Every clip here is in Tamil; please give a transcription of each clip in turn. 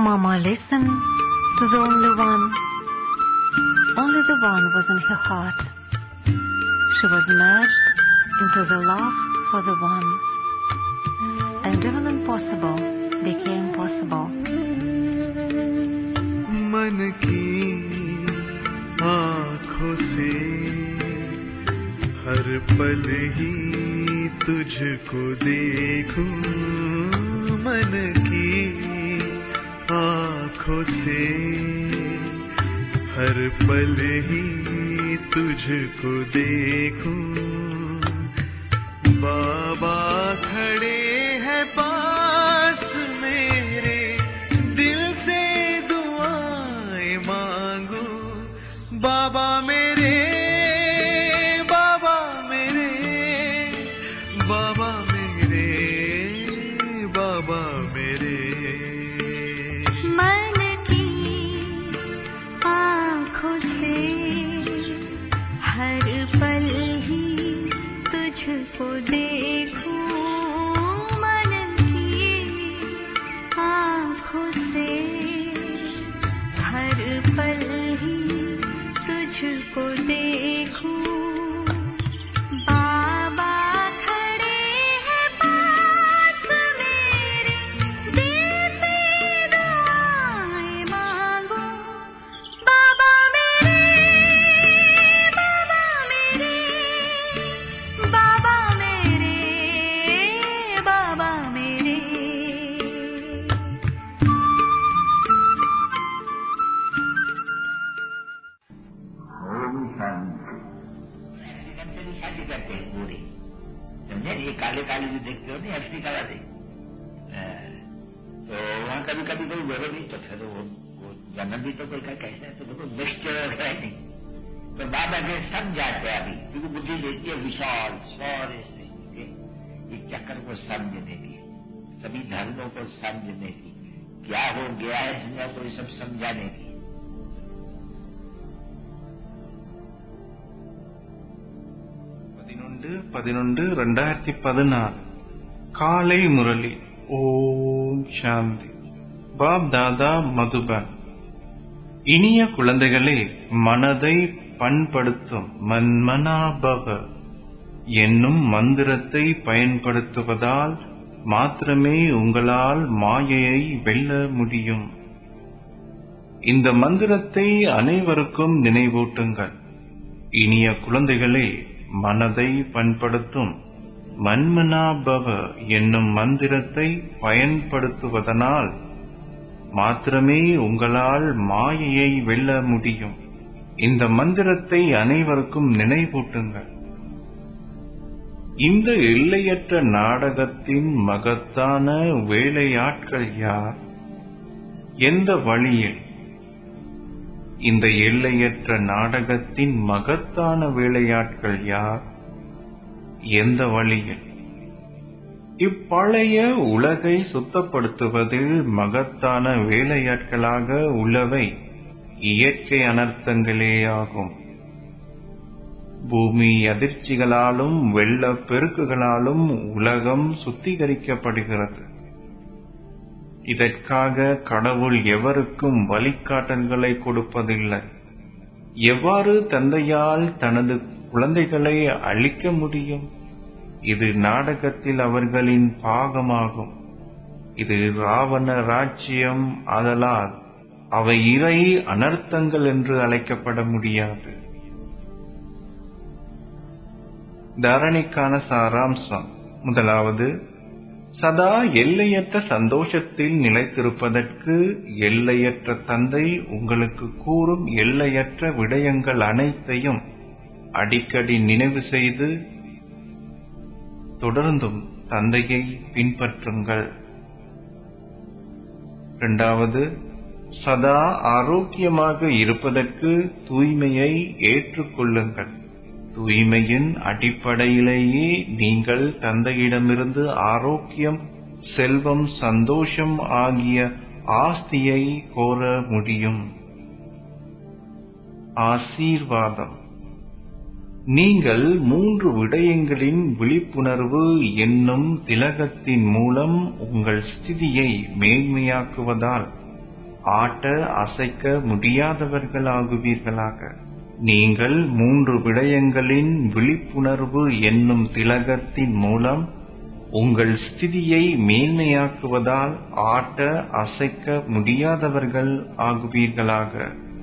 Mama listened to the only one. Only the one was in her heart. She was merged into the love for the one. And even impossible became possible. मन की आँखों से हर पल ही तुझको देखूं मन की आँखों से हर पल ही तुझको देखूं बाबा खड़े हैं पास मेरे दिल से दुआएं मांगू बाबा मेरे बाबा मेरे बाबा मेरे बाबा मेरे मन की आँखों से हर पल ही तुझको देखूं मन की आँखों से हर पल ही तुझको देखूं बाबा खड़े हैं पास मेरे दिल से दुआएं मांगो बाबा मेरे बाबा मेरे बाबा मेरे बाबा मेरे ओम शांति कंचन की शादी करते हैं पूरी समझे ये काले काले जो देखते हो ना अफ्रीका वाले हाँ, तो वहाँ कभी कभी कोई जरूर नहीं तो फिर वो, वो जन्म भी तो कोई का कैसे है तो देखो मिक्सचर वगैरह नहीं तो बाबा के समझाते हैं अभी क्योंकि बुद्धि लेती है विशाल सारे सृष्टि के इस चक्कर को समझने की सभी धर्मों को समझने की क्या हो गया है दुनिया को ये सब समझाने की பதினொன்று பதினொன்று ரெண்டாயிரத்தி பதினாறு காலை முரளி ஓம் சாந்தி பாப் தாதா மதுபன் இனிய குழந்தைகளே மனதை பண்படுத்தும் மன்மனாபவ என்னும் மந்திரத்தை பயன்படுத்துவதால் மாத்திரமே உங்களால் மாயையை வெல்ல முடியும் இந்த மந்திரத்தை அனைவருக்கும் நினைவூட்டுங்கள் இனிய குழந்தைகளே மனதை பண்படுத்தும் மன்மனாபவ என்னும் மந்திரத்தை பயன்படுத்துவதனால் மாத்திரமே உங்களால் மாயையை வெல்ல முடியும் இந்த மந்திரத்தை அனைவருக்கும் நினைவூட்டுங்கள் இந்த எல்லையற்ற நாடகத்தின் மகத்தான வேலையாட்கள் யார் எந்த வழியில் இந்த எல்லையற்ற நாடகத்தின் மகத்தான வேலையாட்கள் யார் எந்த வழியில் இப்பழைய உலகை சுத்தப்படுத்துவதில் மகத்தான வேலையாட்களாக உள்ளவை இயற்கை அனர்த்தங்களேயாகும் பூமி அதிர்ச்சிகளாலும் வெள்ளப் பெருக்குகளாலும் உலகம் சுத்திகரிக்கப்படுகிறது இதற்காக கடவுள் எவருக்கும் வழிகாட்டல்களை கொடுப்பதில்லை எவ்வாறு தந்தையால் தனது குழந்தைகளை அழிக்க முடியும் இது நாடகத்தில் அவர்களின் பாகமாகும் இது ராவண ராஜ்யம் ஆதலால் அவை இறை அனர்த்தங்கள் என்று அழைக்கப்பட முடியாது தரணிக்கான சாராம்சம் முதலாவது சதா எல்லையற்ற சந்தோஷத்தில் நிலைத்திருப்பதற்கு எல்லையற்ற தந்தை உங்களுக்கு கூறும் எல்லையற்ற விடயங்கள் அனைத்தையும் அடிக்கடி நினைவு செய்து தொடர்ந்தும் தந்தையை பின்பற்றுங்கள் இரண்டாவது சதா ஆரோக்கியமாக இருப்பதற்கு தூய்மையை ஏற்றுக்கொள்ளுங்கள் தூய்மையின் அடிப்படையிலேயே நீங்கள் தந்தையிடமிருந்து ஆரோக்கியம் செல்வம் சந்தோஷம் ஆகிய ஆஸ்தியை கோர முடியும் ஆசீர்வாதம் நீங்கள் மூன்று விடயங்களின் விழிப்புணர்வு என்னும் திலகத்தின் மூலம் உங்கள் ஸ்திதியை மேன்மையாக்குவதால் ஆட்ட அசைக்க முடியாதவர்கள் ஆகுவீர்களாக நீங்கள் மூன்று விடயங்களின் விழிப்புணர்வு என்னும் திலகத்தின் மூலம் உங்கள் ஸ்திதியை மேன்மையாக்குவதால் ஆட்ட அசைக்க முடியாதவர்கள் ஆகுவீர்களாக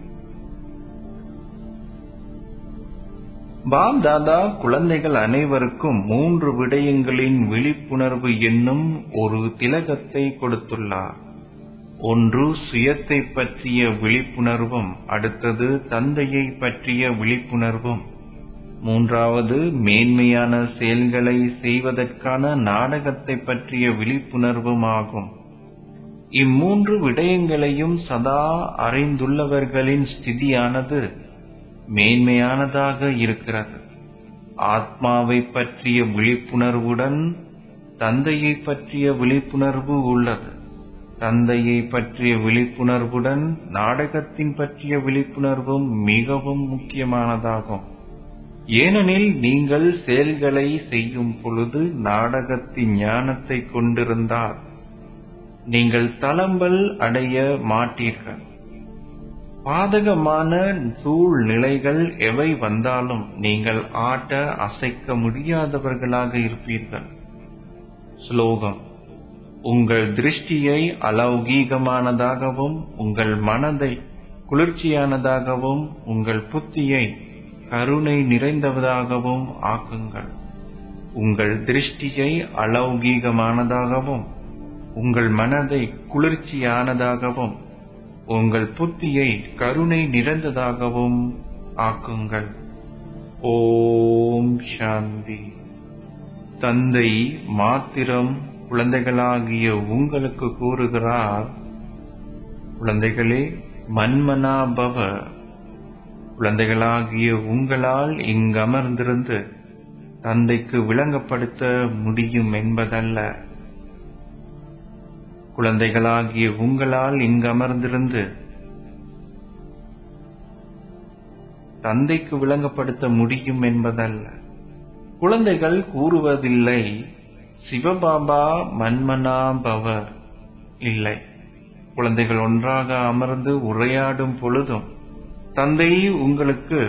பாப் தாதா குழந்தைகள் அனைவருக்கும் மூன்று விடயங்களின் விழிப்புணர்வு என்னும் ஒரு திலகத்தை கொடுத்துள்ளார் ஒன்று சுயத்தை பற்றிய விழிப்புணர்வும் அடுத்தது தந்தையை பற்றிய விழிப்புணர்வும் மூன்றாவது மேன்மையான செயல்களை செய்வதற்கான நாடகத்தை பற்றிய விழிப்புணர்வும் ஆகும் இம்மூன்று விடயங்களையும் சதா அறிந்துள்ளவர்களின் ஸ்திதியானது மேன்மையானதாக இருக்கிறது ஆத்மாவை பற்றிய விழிப்புணர்வுடன் தந்தையை பற்றிய விழிப்புணர்வு உள்ளது தந்தையை பற்றிய விழிப்புணர்வுடன் நாடகத்தின் பற்றிய விழிப்புணர்வும் மிகவும் முக்கியமானதாகும் ஏனெனில் நீங்கள் செயல்களை செய்யும் பொழுது நாடகத்தின் ஞானத்தை கொண்டிருந்தால் நீங்கள் தளம்பல் அடைய மாட்டீர்கள் பாதகமான சூழ்நிலைகள் எவை வந்தாலும் நீங்கள் ஆட்ட அசைக்க முடியாதவர்களாக இருப்பீர்கள் ஸ்லோகம் உங்கள் திருஷ்டியை அலௌகீகமானதாகவும் உங்கள் மனதை குளிர்ச்சியானதாகவும் உங்கள் புத்தியை கருணை நிறைந்ததாகவும் ஆக்குங்கள் உங்கள் திருஷ்டியை அலௌகீகமானதாகவும் உங்கள் மனதை குளிர்ச்சியானதாகவும் உங்கள் புத்தியை கருணை நிறைந்ததாகவும் ஆக்குங்கள் ஓம் சாந்தி தந்தை மாத்திரம் குழந்தைகளாகிய உங்களுக்கு கூறுகிறார் குழந்தைகளே மன்மனாபவ குழந்தைகளாகிய உங்களால் இங்கமர்ந்திருந்து தந்தைக்கு விளங்கப்படுத்த முடியும் என்பதல்ல குழந்தைகளாகிய உங்களால் இங்கமர்ந்திருந்து தந்தைக்கு விளங்கப்படுத்த முடியும் என்பதல்ல குழந்தைகள் கூறுவதில்லை சிவபாபா மன்மனாபவ இல்லை குழந்தைகள் ஒன்றாக அமர்ந்து உரையாடும் பொழுதும் தந்தை உங்களுக்கு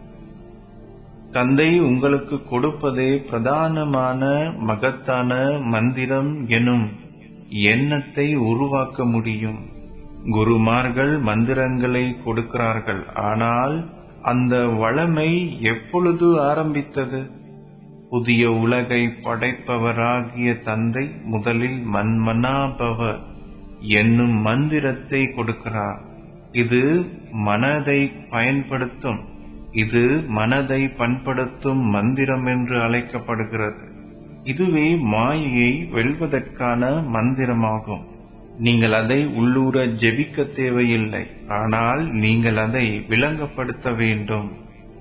தந்தை உங்களுக்கு கொடுப்பதே பிரதானமான மகத்தான மந்திரம் எனும் எண்ணத்தை உருவாக்க முடியும் குருமார்கள் மந்திரங்களை கொடுக்கிறார்கள் ஆனால் அந்த வளமை எப்பொழுது ஆரம்பித்தது புதிய உலகை படைப்பவராகிய தந்தை முதலில் மன்மனாபவ என்னும் மந்திரத்தை கொடுக்கிறார் இது மனதை பயன்படுத்தும் இது மனதை பண்படுத்தும் மந்திரம் என்று அழைக்கப்படுகிறது இதுவே மாயையை வெல்வதற்கான மந்திரமாகும் நீங்கள் அதை உள்ளூர ஜெபிக்க தேவையில்லை ஆனால் நீங்கள் அதை விளங்கப்படுத்த வேண்டும்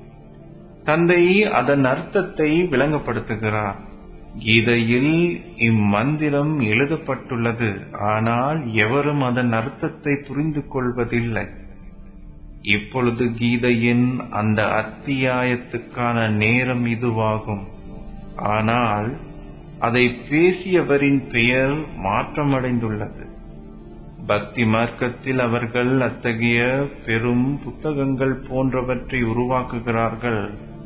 தந்தை அதன் அர்த்தத்தை விளங்கப்படுத்துகிறார் கீதையில் இம்மந்திரம் எழுதப்பட்டுள்ளது ஆனால் எவரும் அதன் அர்த்தத்தை புரிந்து கொள்வதில்லை இப்பொழுது கீதையின் அந்த அத்தியாயத்துக்கான நேரம் இதுவாகும் ஆனால் அதை பேசியவரின் பெயர் மாற்றமடைந்துள்ளது பக்தி மார்க்கத்தில் அவர்கள் அத்தகைய பெரும் புத்தகங்கள் போன்றவற்றை உருவாக்குகிறார்கள்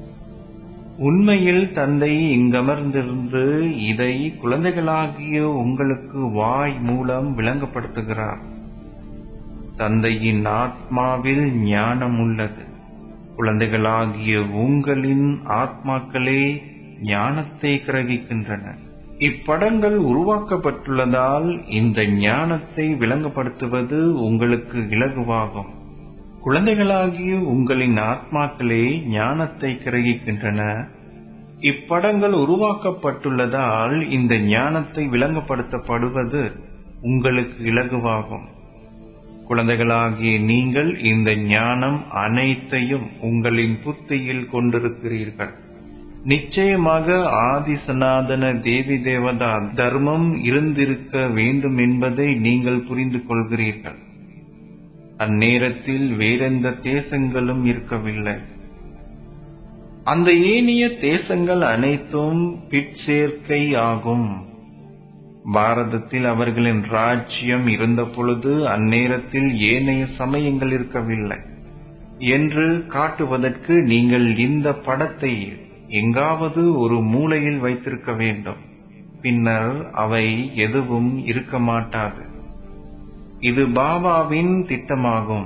உண்மையில் தந்தை இங்கமர்ந்திருந்து இதை குழந்தைகளாகிய உங்களுக்கு வாய் மூலம் விளங்கப்படுத்துகிறார் தந்தையின் ஆத்மாவில் ஞானம் உள்ளது குழந்தைகளாகிய உங்களின் ஆத்மாக்களே ஞானத்தை கிரகிக்கின்றன இப்படங்கள் உருவாக்கப்பட்டுள்ளதால் இந்த ஞானத்தை விளங்கப்படுத்துவது உங்களுக்கு இலகுவாகும் குழந்தைகளாகிய உங்களின் ஆத்மாக்களே ஞானத்தை கிரகிக்கின்றன இப்படங்கள் உருவாக்கப்பட்டுள்ளதால் இந்த ஞானத்தை விளங்கப்படுத்தப்படுவது உங்களுக்கு இலகுவாகும் குழந்தைகளாகிய நீங்கள் இந்த ஞானம் அனைத்தையும் உங்களின் புத்தியில் கொண்டிருக்கிறீர்கள் நிச்சயமாக ஆதி சனாதன தேவி தேவதா தர்மம் இருந்திருக்க வேண்டும் என்பதை நீங்கள் புரிந்து கொள்கிறீர்கள் அந்நேரத்தில் வேறெந்த தேசங்களும் இருக்கவில்லை அந்த ஏனைய தேசங்கள் அனைத்தும் பிற்சேர்க்கை ஆகும் பாரதத்தில் அவர்களின் ராஜ்யம் இருந்த பொழுது அந்நேரத்தில் ஏனைய சமயங்கள் இருக்கவில்லை என்று காட்டுவதற்கு நீங்கள் இந்த படத்தை எங்காவது ஒரு மூலையில் வைத்திருக்க வேண்டும் பின்னர் அவை எதுவும் இருக்க மாட்டாது இது பாபாவின் திட்டமாகும்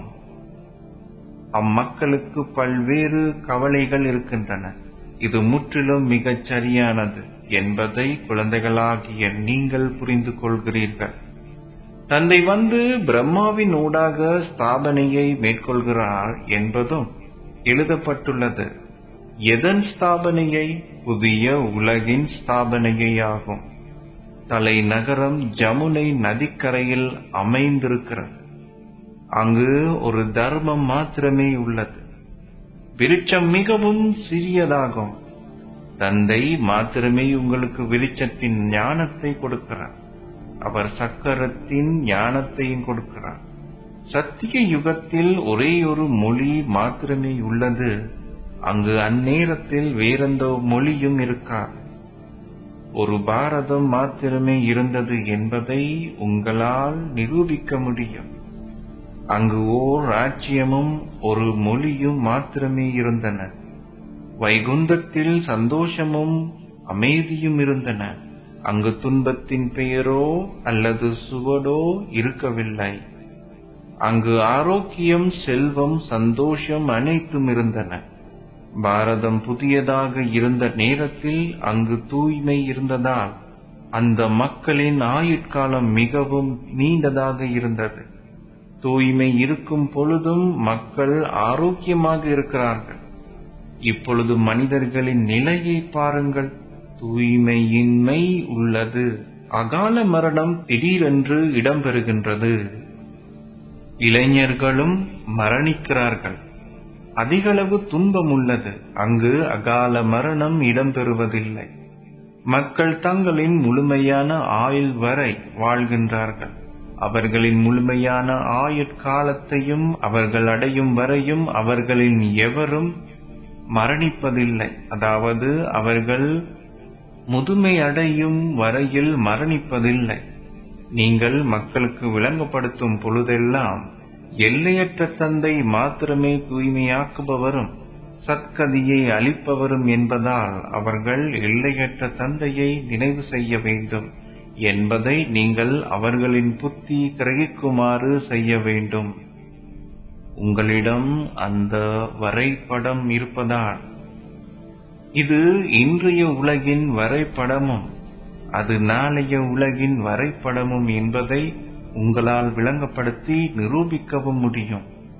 அம்மக்களுக்கு பல்வேறு கவலைகள் இருக்கின்றன இது முற்றிலும் மிகச் சரியானது என்பதை குழந்தைகளாகிய நீங்கள் புரிந்து கொள்கிறீர்கள் தந்தை வந்து பிரம்மாவின் ஊடாக ஸ்தாபனையை மேற்கொள்கிறார் என்பதும் எழுதப்பட்டுள்ளது எதன் ஸ்தாபனையை புதிய உலகின் ஸ்தாபனையை ஆகும் தலைநகரம் ஜமுனை நதிக்கரையில் அமைந்திருக்கிறது அங்கு ஒரு தர்மம் மாத்திரமே உள்ளது விருட்சம் மிகவும் சிறியதாகும் தந்தை மாத்திரமே உங்களுக்கு விருட்சத்தின் ஞானத்தை கொடுக்கிறார் அவர் சக்கரத்தின் ஞானத்தையும் கொடுக்கிறார் சத்திய யுகத்தில் ஒரே ஒரு மொழி மாத்திரமே உள்ளது அங்கு அந்நேரத்தில் வேறெந்த மொழியும் இருக்காது ஒரு பாரதம் மாத்திரமே இருந்தது என்பதை உங்களால் நிரூபிக்க முடியும் அங்கு ஓர் ராஜ்யமும் ஒரு மொழியும் மாத்திரமே இருந்தன வைகுந்தத்தில் சந்தோஷமும் அமைதியும் இருந்தன அங்கு துன்பத்தின் பெயரோ அல்லது சுவடோ இருக்கவில்லை அங்கு ஆரோக்கியம் செல்வம் சந்தோஷம் அனைத்தும் இருந்தன பாரதம் புதியதாக இருந்த நேரத்தில் அங்கு தூய்மை இருந்ததால் அந்த மக்களின் ஆயுட்காலம் மிகவும் நீண்டதாக இருந்தது தூய்மை இருக்கும் பொழுதும் மக்கள் ஆரோக்கியமாக இருக்கிறார்கள் இப்பொழுது மனிதர்களின் நிலையை பாருங்கள் தூய்மையின்மை உள்ளது அகால மரணம் திடீரென்று இடம்பெறுகின்றது இளைஞர்களும் மரணிக்கிறார்கள் அதிகளவு துன்பம் உள்ளது அங்கு அகால மரணம் இடம்பெறுவதில்லை மக்கள் தங்களின் முழுமையான ஆயுள் வரை வாழ்கின்றார்கள் அவர்களின் முழுமையான ஆயுட்காலத்தையும் அவர்கள் அடையும் வரையும் அவர்களின் எவரும் மரணிப்பதில்லை அதாவது அவர்கள் முதுமை அடையும் வரையில் மரணிப்பதில்லை நீங்கள் மக்களுக்கு விளங்கப்படுத்தும் பொழுதெல்லாம் எல்லையற்ற தந்தை மாத்திரமே தூய்மையாக்குபவரும் சத்கதியை அளிப்பவரும் என்பதால் அவர்கள் எல்லையற்ற தந்தையை நினைவு செய்ய வேண்டும் என்பதை நீங்கள் அவர்களின் புத்தி கிரகிக்குமாறு செய்ய வேண்டும் உங்களிடம் அந்த வரைபடம் இருப்பதால் இது இன்றைய உலகின் வரைபடமும் அது நாளைய உலகின் வரைபடமும் என்பதை உங்களால் விளங்கப்படுத்தி நிரூபிக்கவும் முடியும்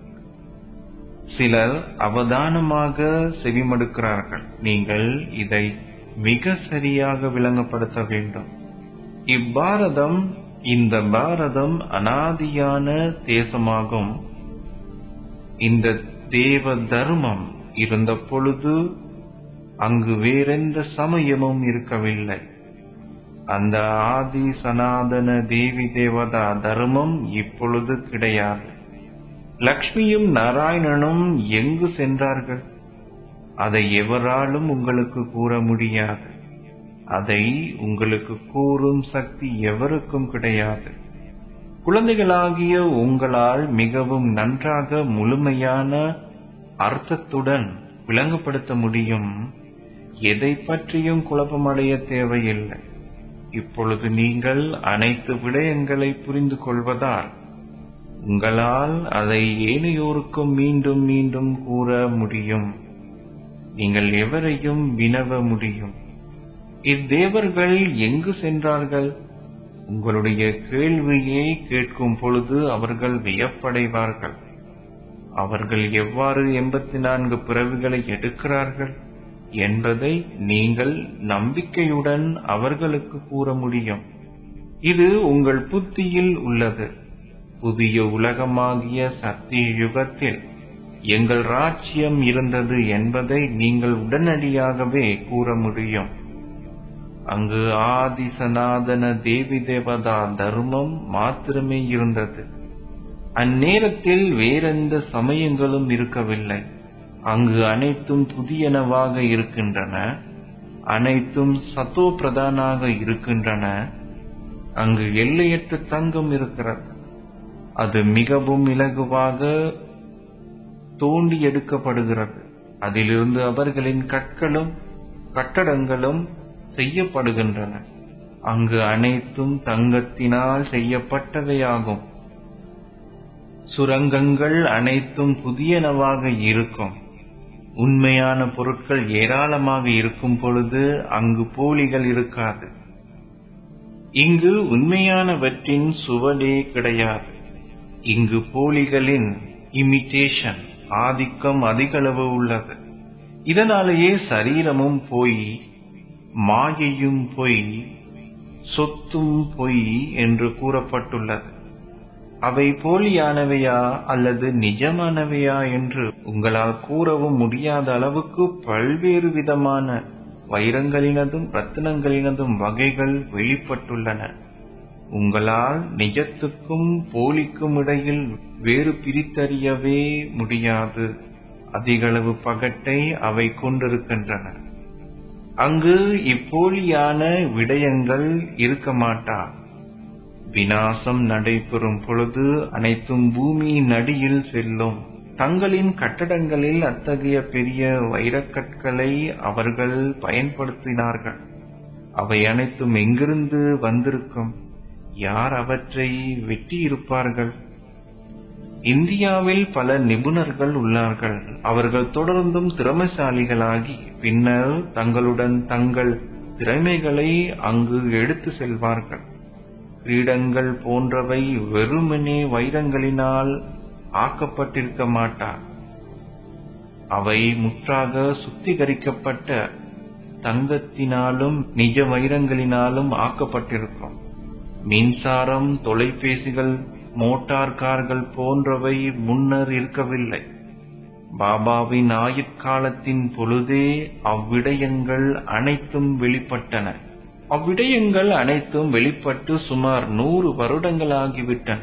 சிலர் அவதானமாக செவிமடுக்கிறார்கள் நீங்கள் இதை மிக சரியாக விளங்கப்படுத்த வேண்டும் இப்பாரதம் இந்த பாரதம் அனாதியான தேசமாகும் இந்த தேவ தர்மம் இருந்த பொழுது அங்கு வேறெந்த சமயமும் இருக்கவில்லை அந்த ஆதி சனாதன தேவி தேவதா தர்மம் இப்பொழுது கிடையாது லக்ஷ்மியும் நாராயணனும் எங்கு சென்றார்கள் அதை எவராலும் உங்களுக்கு கூற முடியாது அதை உங்களுக்கு கூறும் சக்தி எவருக்கும் கிடையாது குழந்தைகளாகிய உங்களால் மிகவும் நன்றாக முழுமையான அர்த்தத்துடன் விளங்கப்படுத்த முடியும் எதை பற்றியும் குழப்பமடைய தேவையில்லை இப்பொழுது நீங்கள் அனைத்து விடயங்களை புரிந்து கொள்வதால் உங்களால் அதை ஏனையோருக்கும் மீண்டும் மீண்டும் கூற முடியும் நீங்கள் எவரையும் வினவ முடியும் இத்தேவர்கள் எங்கு சென்றார்கள் உங்களுடைய கேள்வியை கேட்கும் பொழுது அவர்கள் வியப்படைவார்கள் அவர்கள் எவ்வாறு எண்பத்தி நான்கு பிறவிகளை எடுக்கிறார்கள் என்பதை நீங்கள் நம்பிக்கையுடன் அவர்களுக்கு கூற முடியும் இது உங்கள் புத்தியில் உள்ளது புதிய உலகமாகிய சத்திய யுகத்தில் எங்கள் ராஜ்யம் இருந்தது என்பதை நீங்கள் உடனடியாகவே கூற முடியும் அங்கு ஆதி சனாதன தேவி தேவதா தர்மம் மாத்திரமே இருந்தது அந்நேரத்தில் வேறெந்த சமயங்களும் இருக்கவில்லை அங்கு அனைத்தும் புதியனவாக இருக்கின்றன அனைத்தும் சத்தோ பிரதானாக இருக்கின்றன அங்கு எல்லையற்ற தங்கம் இருக்கிறது அது மிகவும் இலகுவாக தோண்டி எடுக்கப்படுகிறது அதிலிருந்து அவர்களின் கற்களும் கட்டடங்களும் செய்யப்படுகின்றன அங்கு அனைத்தும் தங்கத்தினால் செய்யப்பட்டவையாகும் சுரங்கங்கள் அனைத்தும் புதியனவாக இருக்கும் உண்மையான பொருட்கள் ஏராளமாக இருக்கும் பொழுது அங்கு போலிகள் இருக்காது இங்கு உண்மையானவற்றின் சுவடே கிடையாது இங்கு போலிகளின் இமிட்டேஷன் ஆதிக்கம் அதிகளவு உள்ளது இதனாலேயே சரீரமும் பொய் மாயையும் பொய் சொத்தும் பொய் என்று கூறப்பட்டுள்ளது அவை போலியானவையா அல்லது நிஜமானவையா என்று உங்களால் கூறவும் முடியாத அளவுக்கு பல்வேறு விதமான வைரங்களினதும் ரத்தினங்களினதும் வகைகள் வெளிப்பட்டுள்ளன உங்களால் நிஜத்துக்கும் போலிக்கும் இடையில் வேறு பிரித்தறியவே முடியாது அதிகளவு பகட்டை அவை கொண்டிருக்கின்றன அங்கு இப்போலியான விடயங்கள் இருக்க மாட்டா வினாசம் நடைபெறும் பொழுது அனைத்தும் பூமியின் அடியில் செல்லும் தங்களின் கட்டடங்களில் அத்தகைய பெரிய வைரக்கற்களை அவர்கள் பயன்படுத்தினார்கள் அவை அனைத்தும் எங்கிருந்து வந்திருக்கும் யார் அவற்றை வெட்டியிருப்பார்கள் இந்தியாவில் பல நிபுணர்கள் உள்ளார்கள் அவர்கள் தொடர்ந்தும் திறமைசாலிகளாகி பின்னர் தங்களுடன் தங்கள் திறமைகளை அங்கு எடுத்து செல்வார்கள் கிரீடங்கள் போன்றவை வெறுமனே வைரங்களினால் ஆக்கப்பட்டிருக்க மாட்டார் அவை முற்றாக சுத்திகரிக்கப்பட்ட தங்கத்தினாலும் நிஜ வைரங்களினாலும் ஆக்கப்பட்டிருக்கும் மின்சாரம் தொலைபேசிகள் மோட்டார் கார்கள் போன்றவை முன்னர் இருக்கவில்லை பாபாவின் ஆயுட்காலத்தின் பொழுதே அவ்விடயங்கள் அனைத்தும் வெளிப்பட்டன அவ்விடயங்கள் அனைத்தும் வெளிப்பட்டு சுமார் நூறு வருடங்களாகிவிட்டன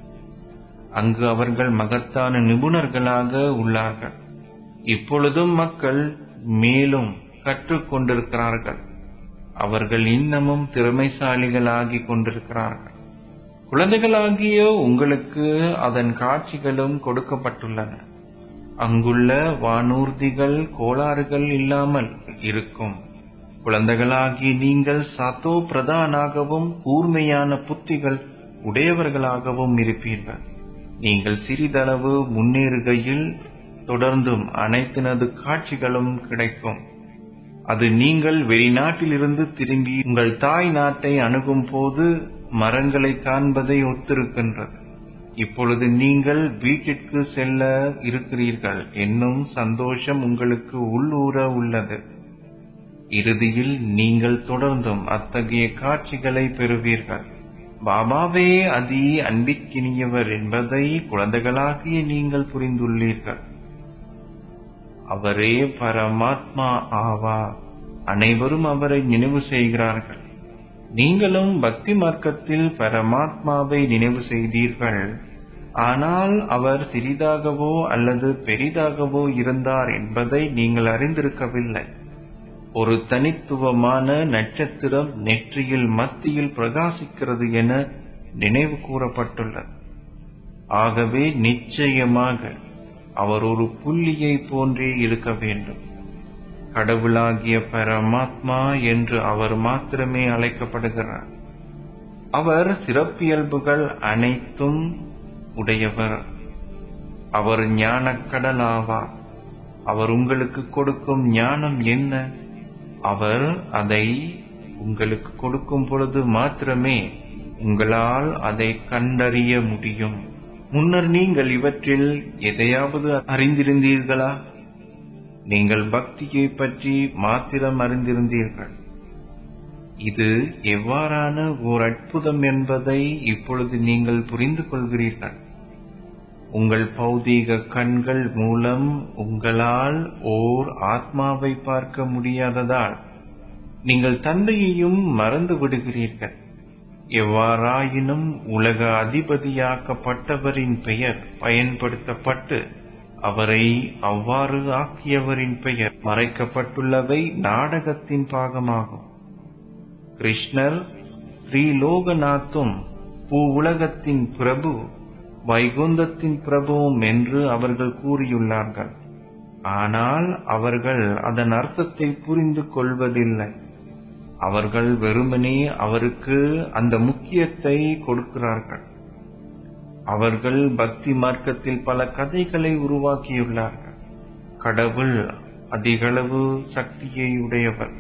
அங்கு அவர்கள் மகத்தான நிபுணர்களாக உள்ளார்கள் இப்பொழுதும் மக்கள் மேலும் கற்றுக் கொண்டிருக்கிறார்கள் அவர்கள் இன்னமும் திறமைசாலிகளாகிக் கொண்டிருக்கிறார்கள் குழந்தைகளாகிய உங்களுக்கு அதன் காட்சிகளும் கொடுக்கப்பட்டுள்ளன அங்குள்ள வானூர்திகள் கோளாறுகள் இல்லாமல் இருக்கும் குழந்தைகளாகி நீங்கள் சத்தோ பிரதானாகவும் கூர்மையான புத்திகள் உடையவர்களாகவும் இருப்பீர்கள் நீங்கள் சிறிதளவு முன்னேறுகையில் தொடர்ந்தும் அனைத்தினது காட்சிகளும் கிடைக்கும் அது நீங்கள் வெளிநாட்டிலிருந்து திரும்பி உங்கள் தாய் நாட்டை அணுகும் போது மரங்களை காண்பதை ஒத்திருக்கின்றது இப்பொழுது நீங்கள் வீட்டிற்கு செல்ல இருக்கிறீர்கள் என்னும் சந்தோஷம் உங்களுக்கு உள்ளூர உள்ளது இறுதியில் நீங்கள் தொடர்ந்தும் அத்தகைய காட்சிகளை பெறுவீர்கள் பாபாவே அதி அன்பிற்கினியவர் என்பதை குழந்தைகளாகிய நீங்கள் புரிந்துள்ளீர்கள் அவரே பரமாத்மா ஆவார் அனைவரும் அவரை நினைவு செய்கிறார்கள் நீங்களும் பக்தி மார்க்கத்தில் பரமாத்மாவை நினைவு செய்தீர்கள் ஆனால் அவர் சிறிதாகவோ அல்லது பெரிதாகவோ இருந்தார் என்பதை நீங்கள் அறிந்திருக்கவில்லை ஒரு தனித்துவமான நட்சத்திரம் நெற்றியில் மத்தியில் பிரகாசிக்கிறது என நினைவு கூறப்பட்டுள்ளது ஆகவே நிச்சயமாக அவர் ஒரு புள்ளியை போன்றே இருக்க வேண்டும் கடவுளாகிய பரமாத்மா என்று அவர் மாத்திரமே அழைக்கப்படுகிறார் அவர் சிறப்பியல்புகள் அனைத்தும் உடையவர் அவர் ஞானக்கடல் ஆவார் அவர் உங்களுக்கு கொடுக்கும் ஞானம் என்ன அவர் அதை உங்களுக்கு கொடுக்கும் பொழுது மாத்திரமே உங்களால் அதை கண்டறிய முடியும் முன்னர் நீங்கள் இவற்றில் எதையாவது அறிந்திருந்தீர்களா நீங்கள் பக்தியை பற்றி மாத்திரம் அறிந்திருந்தீர்கள் இது எவ்வாறான ஓர் அற்புதம் என்பதை இப்பொழுது நீங்கள் புரிந்து கொள்கிறீர்கள் உங்கள் பௌதீக கண்கள் மூலம் உங்களால் ஓர் ஆத்மாவை பார்க்க முடியாததால் நீங்கள் தந்தையையும் மறந்து விடுகிறீர்கள் எவ்வாறாயினும் உலக அதிபதியாக்கப்பட்டவரின் பெயர் பயன்படுத்தப்பட்டு அவரை அவ்வாறு ஆக்கியவரின் பெயர் மறைக்கப்பட்டுள்ளவை நாடகத்தின் பாகமாகும் கிருஷ்ணர் ஸ்ரீலோகநாத்தும் பூவுலகத்தின் பிரபு வைகுந்தத்தின் பிரபுவும் என்று அவர்கள் கூறியுள்ளார்கள் ஆனால் அவர்கள் அதன் அர்த்தத்தை புரிந்து கொள்வதில்லை அவர்கள் வெறுமனே அவருக்கு அந்த முக்கியத்தை கொடுக்கிறார்கள் அவர்கள் பக்தி மார்க்கத்தில் பல கதைகளை உருவாக்கியுள்ளார்கள் கடவுள் அதிகளவு சக்தியை உடையவர்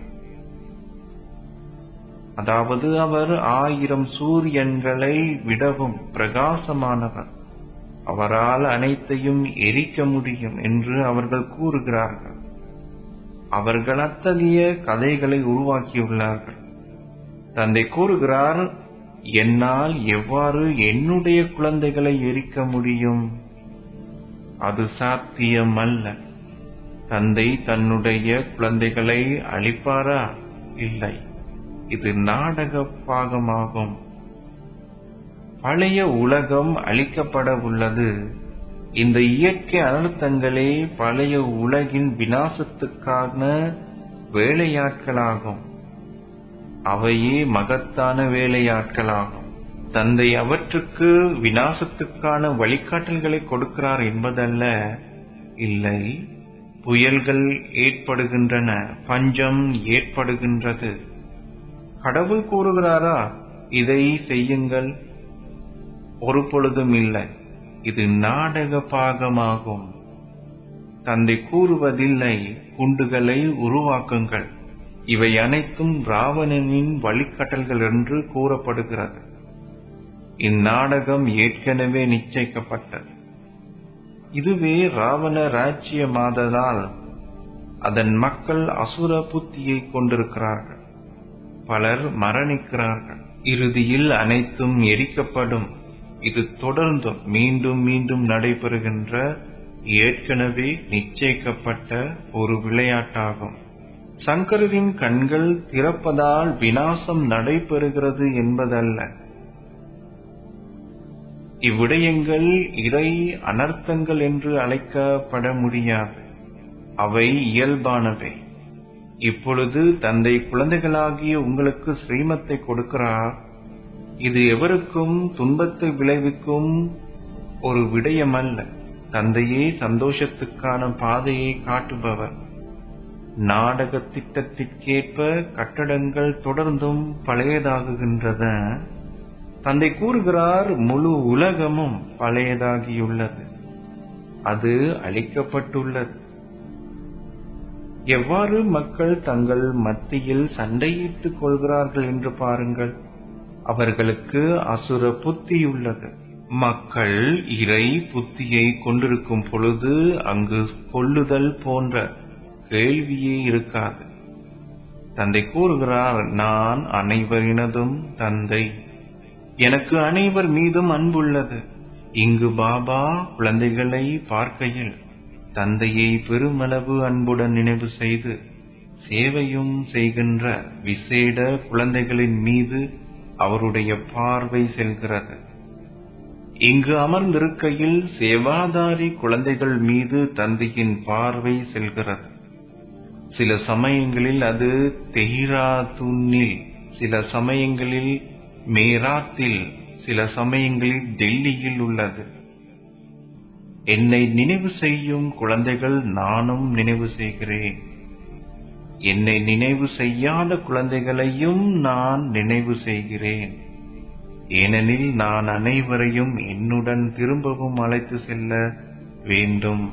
அதாவது அவர் ஆயிரம் சூரியன்களை விடவும் பிரகாசமானவர் அவரால் அனைத்தையும் எரிக்க முடியும் என்று அவர்கள் கூறுகிறார்கள் அவர்கள் அத்தகைய கதைகளை உருவாக்கியுள்ளார்கள் தந்தை கூறுகிறார் என்னால் எவ்வாறு என்னுடைய குழந்தைகளை எரிக்க முடியும் அது சாத்தியமல்ல தந்தை தன்னுடைய குழந்தைகளை அழிப்பாரா இல்லை இது நாடக பாகமாகும் பழைய உலகம் அழிக்கப்பட உள்ளது இந்த இயற்கை அனர்த்தங்களே பழைய உலகின் வினாசத்துக்கான வேலையாட்களாகும் அவையே மகத்தான வேலையாட்களாகும் தந்தை அவற்றுக்கு வினாசத்துக்கான வழிகாட்டல்களை கொடுக்கிறார் என்பதல்ல இல்லை புயல்கள் ஏற்படுகின்றன பஞ்சம் ஏற்படுகின்றது கடவுள் கூறுகிறாரா இதை செய்யுங்கள் ஒரு பொழுதும் இல்லை இது நாடக பாகமாகும் தந்தை கூறுவதில்லை குண்டுகளை உருவாக்குங்கள் இவை அனைத்தும் ராவணனின் வழிகாட்டல்கள் என்று கூறப்படுகிறது இந்நாடகம் ஏற்கனவே நிச்சயிக்கப்பட்டது இதுவே ராவண ராஜ்யமாததால் அதன் மக்கள் அசுர புத்தியை கொண்டிருக்கிறார்கள் பலர் மரணிக்கிறார்கள் இறுதியில் அனைத்தும் எரிக்கப்படும் இது தொடர்ந்தும் மீண்டும் மீண்டும் நடைபெறுகின்ற ஏற்கனவே நிச்சயிக்கப்பட்ட ஒரு விளையாட்டாகும் சங்கரரின் கண்கள் திறப்பதால் வினாசம் நடைபெறுகிறது என்பதல்ல இவ்விடயங்கள் இறை அனர்த்தங்கள் என்று அழைக்கப்பட முடியாது அவை இயல்பானவை இப்பொழுது தந்தை குழந்தைகளாகிய உங்களுக்கு ஸ்ரீமத்தை கொடுக்கிறார் இது எவருக்கும் துன்பத்தை விளைவிக்கும் ஒரு விடயமல்ல தந்தையே சந்தோஷத்துக்கான பாதையை காட்டுபவர் நாடக திட்டத்திற்கேற்ப கட்டடங்கள் தொடர்ந்தும் பழையதாகுகின்றன தந்தை கூறுகிறார் முழு உலகமும் பழையதாகியுள்ளது அது அழிக்கப்பட்டுள்ளது எவ்வாறு மக்கள் தங்கள் மத்தியில் சண்டையிட்டுக் கொள்கிறார்கள் என்று பாருங்கள் அவர்களுக்கு அசுர புத்தியுள்ளது மக்கள் இறை புத்தியை கொண்டிருக்கும் பொழுது அங்கு கொள்ளுதல் போன்ற கேள்வியே இருக்காது தந்தை கூறுகிறார் நான் அனைவரினதும் தந்தை எனக்கு அனைவர் மீதும் அன்புள்ளது இங்கு பாபா குழந்தைகளை பார்க்கையில் தந்தையை பெருமளவு அன்புடன் நினைவு செய்து சேவையும் செய்கின்ற விசேட குழந்தைகளின் மீது அவருடைய பார்வை செல்கிறது இங்கு அமர்ந்திருக்கையில் சேவாதாரி குழந்தைகள் மீது தந்தையின் பார்வை செல்கிறது சில சமயங்களில் அது தெஹிராதுனில் சில சமயங்களில் மேராத்தில் சில சமயங்களில் டெல்லியில் உள்ளது என்னை நினைவு செய்யும் குழந்தைகள் நானும் நினைவு செய்கிறேன் என்னை நினைவு செய்யாத குழந்தைகளையும் நான் நினைவு செய்கிறேன் ஏனெனில் நான் அனைவரையும் என்னுடன் திரும்பவும் அழைத்து செல்ல வேண்டும்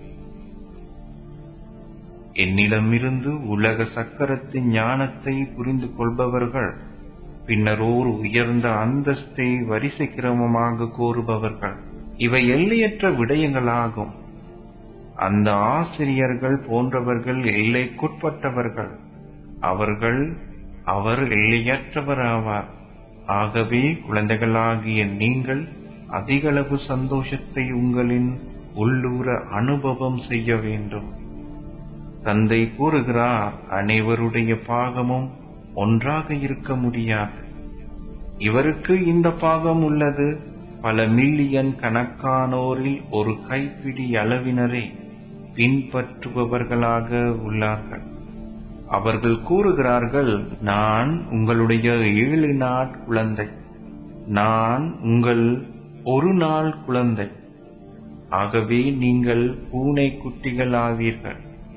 என்னிடமிருந்து உலக சக்கரத்தின் ஞானத்தை புரிந்து கொள்பவர்கள் பின்னர் ஓர் உயர்ந்த அந்தஸ்தை வரிசை கிரமமாக கோருபவர்கள் இவை எல்லையற்ற விடயங்களாகும் அந்த ஆசிரியர்கள் போன்றவர்கள் எல்லைக்குட்பட்டவர்கள் அவர்கள் அவர் எல்லையற்றவர் ஆவார் ஆகவே குழந்தைகளாகிய நீங்கள் அதிகளவு சந்தோஷத்தை உங்களின் உள்ளூர அனுபவம் செய்ய வேண்டும் தந்தை கூறுகிறார் அனைவருடைய பாகமும் ஒன்றாக இருக்க முடியாது இவருக்கு இந்த பாகம் உள்ளது பல மில்லியன் கணக்கானோரில் ஒரு கைப்பிடி அளவினரே பின்பற்றுபவர்களாக உள்ளார்கள் அவர்கள் கூறுகிறார்கள் நான் உங்களுடைய ஏழு நாள் குழந்தை நான் உங்கள் ஒரு நாள் குழந்தை ஆகவே நீங்கள் பூனை குட்டிகள் ஆவீர்கள்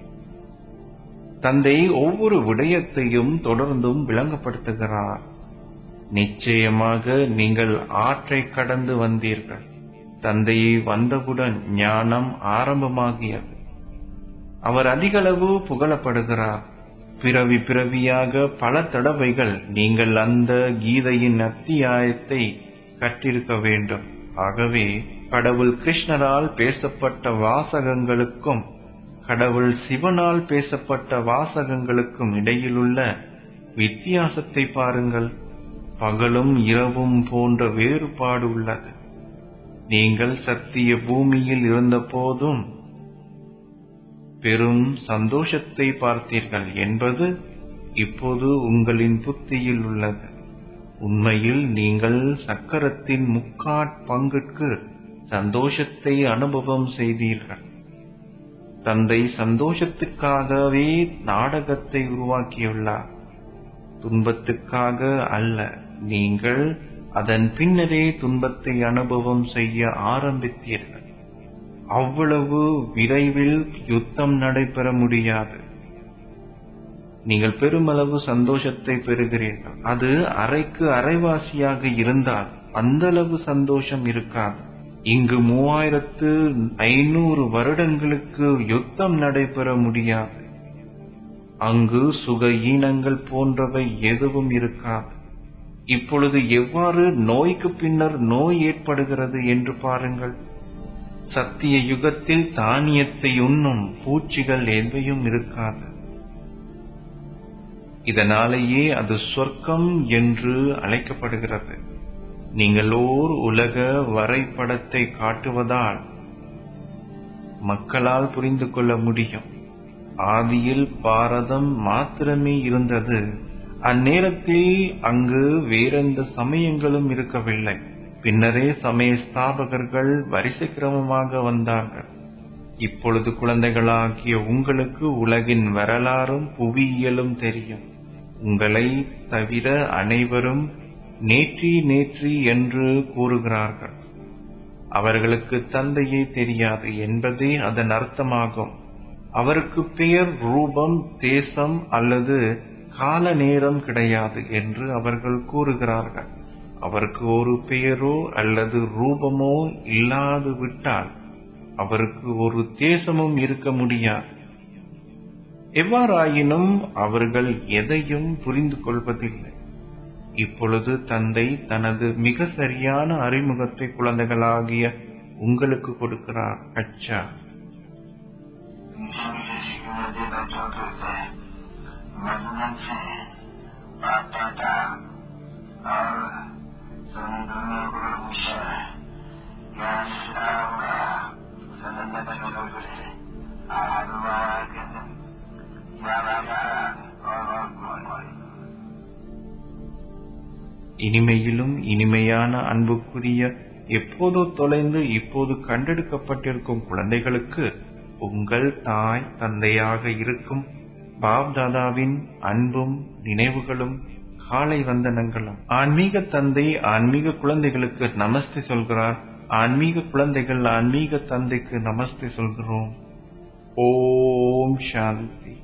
தந்தை ஒவ்வொரு விடயத்தையும் தொடர்ந்தும் விளங்கப்படுத்துகிறார் நிச்சயமாக நீங்கள் ஆற்றை கடந்து வந்தீர்கள் தந்தையை வந்தவுடன் ஞானம் ஆரம்பமாகியது அவர் அதிகளவு புகழப்படுகிறார் பிறவி பிறவியாக பல தடவைகள் நீங்கள் அந்த கீதையின் அத்தியாயத்தை கற்றிருக்க வேண்டும் ஆகவே கடவுள் கிருஷ்ணரால் பேசப்பட்ட வாசகங்களுக்கும் கடவுள் சிவனால் பேசப்பட்ட வாசகங்களுக்கும் இடையிலுள்ள வித்தியாசத்தை பாருங்கள் பகலும் இரவும் போன்ற வேறுபாடு உள்ளது நீங்கள் சத்திய பூமியில் இருந்தபோதும் பெரும் சந்தோஷத்தை பார்த்தீர்கள் என்பது இப்போது உங்களின் புத்தியில் உள்ளது உண்மையில் நீங்கள் சக்கரத்தின் முக்காட் பங்குக்கு சந்தோஷத்தை அனுபவம் செய்தீர்கள் தந்தை சந்தோஷத்துக்காகவே நாடகத்தை உருவாக்கியுள்ளார் துன்பத்துக்காக அல்ல நீங்கள் அதன் பின்னரே துன்பத்தை அனுபவம் செய்ய ஆரம்பித்தீர்கள் அவ்வளவு விரைவில் யுத்தம் நடைபெற முடியாது நீங்கள் பெருமளவு சந்தோஷத்தை பெறுகிறீர்கள் அது அரைக்கு அரைவாசியாக இருந்தால் அந்த அளவு சந்தோஷம் இருக்காது இங்கு மூவாயிரத்து ஐநூறு வருடங்களுக்கு யுத்தம் நடைபெற முடியாது அங்கு சுக ஈனங்கள் போன்றவை எதுவும் இருக்காது இப்பொழுது எவ்வாறு நோய்க்கு பின்னர் நோய் ஏற்படுகிறது என்று பாருங்கள் சத்திய யுகத்தில் தானியத்தை உண்ணும் பூச்சிகள் எவையும் இருக்காது இதனாலேயே அது சொர்க்கம் என்று அழைக்கப்படுகிறது நீங்கள் ஓர் உலக வரைபடத்தை காட்டுவதால் மக்களால் புரிந்து கொள்ள முடியும் ஆதியில் பாரதம் மாத்திரமே இருந்தது அந்நேரத்தில் அங்கு வேறெந்த சமயங்களும் இருக்கவில்லை பின்னரே சமய ஸ்தாபகர்கள் வரிசை கிரமமாக வந்தார்கள் இப்பொழுது குழந்தைகளாகிய உங்களுக்கு உலகின் வரலாறும் புவியியலும் தெரியும் உங்களை தவிர அனைவரும் நேற்றி நேற்றி என்று கூறுகிறார்கள் அவர்களுக்கு தந்தையே தெரியாது என்பதே அதன் அர்த்தமாகும் அவருக்கு பெயர் ரூபம் தேசம் அல்லது கால நேரம் கிடையாது என்று அவர்கள் கூறுகிறார்கள் அவருக்கு ஒரு பெயரோ அல்லது ரூபமோ இல்லாது விட்டால் அவருக்கு ஒரு தேசமும் இருக்க முடியாது எவ்வாறாயினும் அவர்கள் எதையும் புரிந்து கொள்வதில்லை இப்பொழுது தந்தை தனது மிக சரியான அறிமுகத்தை குழந்தைகளாகிய உங்களுக்கு கொடுக்கிறார் அச்சா नदी बच्चों के थे मजनन से बाप दादा और समुद्र में गुरुमुषा या श्राव का सदन बच्चों के आरुआ के दिन या राजा और और कौन இனிமையிலும் இனிமையான அன்புக்குரிய எப்போதோ தொலைந்து இப்போது கண்டெடுக்கப்பட்டிருக்கும் குழந்தைகளுக்கு உங்கள் தாய் தந்தையாக இருக்கும் பாப் தாதாவின் அன்பும் நினைவுகளும் காலை வந்தனங்களும் ஆன்மீக தந்தை ஆன்மீக குழந்தைகளுக்கு நமஸ்தே சொல்கிறார் ஆன்மீக குழந்தைகள் ஆன்மீக தந்தைக்கு நமஸ்தே சொல்கிறோம் ஓம் சாந்தி